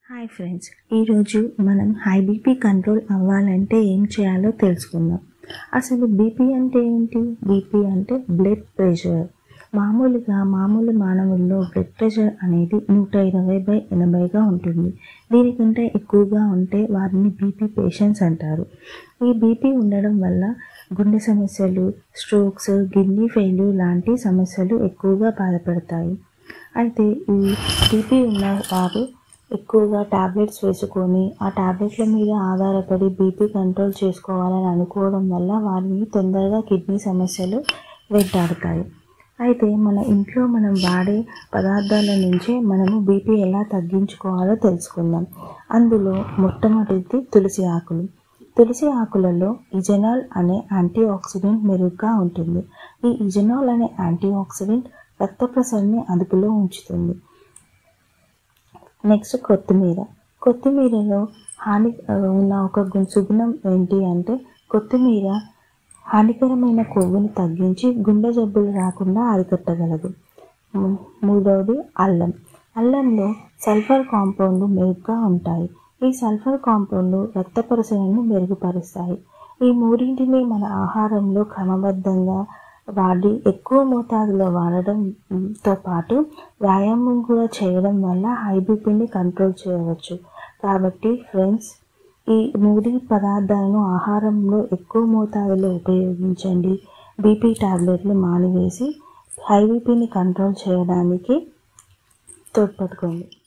hi friends ఈరోజు మనం high BP control అవ్వాలంటే ఏం చేయాలో తెలుసుకుందాం అసలు బీపీ అంటే ఏంటి బీపీ అంటే బ్లడ్ ప్రెషర్ మామూలుగా మామూలు మానవుల్లో బ్లడ్ ప్రెషర్ అనేది నూట ఇరవై బై ఎనభైగా ఉంటుంది దీనికంటే ఎక్కువగా ఉంటే వారిని బీపీ పేషెంట్స్ అంటారు ఈ బీపీ ఉండడం వల్ల గుండె సమస్యలు స్ట్రోక్స్ కిడ్నీ ఫెయిల్యూర్ లాంటి సమస్యలు ఎక్కువగా బాధపడతాయి అయితే ఈ బీపీ ఉన్న వారు ఎక్కువగా టాబ్లెట్స్ వేసుకొని ఆ టాబ్లెట్ల మీద ఆధారపడి బీపీ కంట్రోల్ చేసుకోవాలని అనుకోవడం వల్ల వారిని తొందరగా కిడ్నీ సమస్యలు వెంటాడుతాయి అయితే మన ఇంట్లో మనం వాడే పదార్థాల నుంచే మనము బీపీ ఎలా తగ్గించుకోవాలో తెలుసుకుందాం అందులో మొట్టమొదటిది తులసి ఆకులు తులసి ఆకులలో ఇజనాల్ అనే యాంటీ ఆక్సిడెంట్ మెరుగ్గా ఉంటుంది ఈ ఇజనాల్ అనే యాంటీ ఆక్సిడెంట్ రక్త ప్రసరణని అదుపులో ఉంచుతుంది నెక్స్ట్ కొత్తిమీర కొత్తిమీరలో హాని ఉన్న ఒక గు- సుగుణం ఏంటి అంటే కొత్తిమీర హానికరమైన కొవ్వును తగ్గించి గుండె జబ్బులు రాకుండా అరికట్టగలదు మూ- మూడవది అల్లం అల్లంలో సల్ఫర్ కాంపౌండ్లు మెరుగ్గా ఉంటాయి ఈ సల్ఫర్ కాంపౌండ్లు రక్త పరిసరణను మెరుగుపరుస్తాయి ఈ మూడింటిని మన ఆహారంలో క్రమబద్ధంగా వాడి ఎక్కువ మోతాదులో వాడడంతో పాటు వ్యాయామం కూడా చేయడం వల్ల హై బీపీని కంట్రోల్ చేయవచ్చు కాబట్టి ఫ్రెండ్స్ ఈ మూడి పదార్థాలను ఆహారంలో ఎక్కువ మోతాదులో ఉపయోగించండి బీపీ టాబ్లెట్లు మానివేసి హై బీపీని కంట్రోల్ చేయడానికి తోడ్పడుకోండి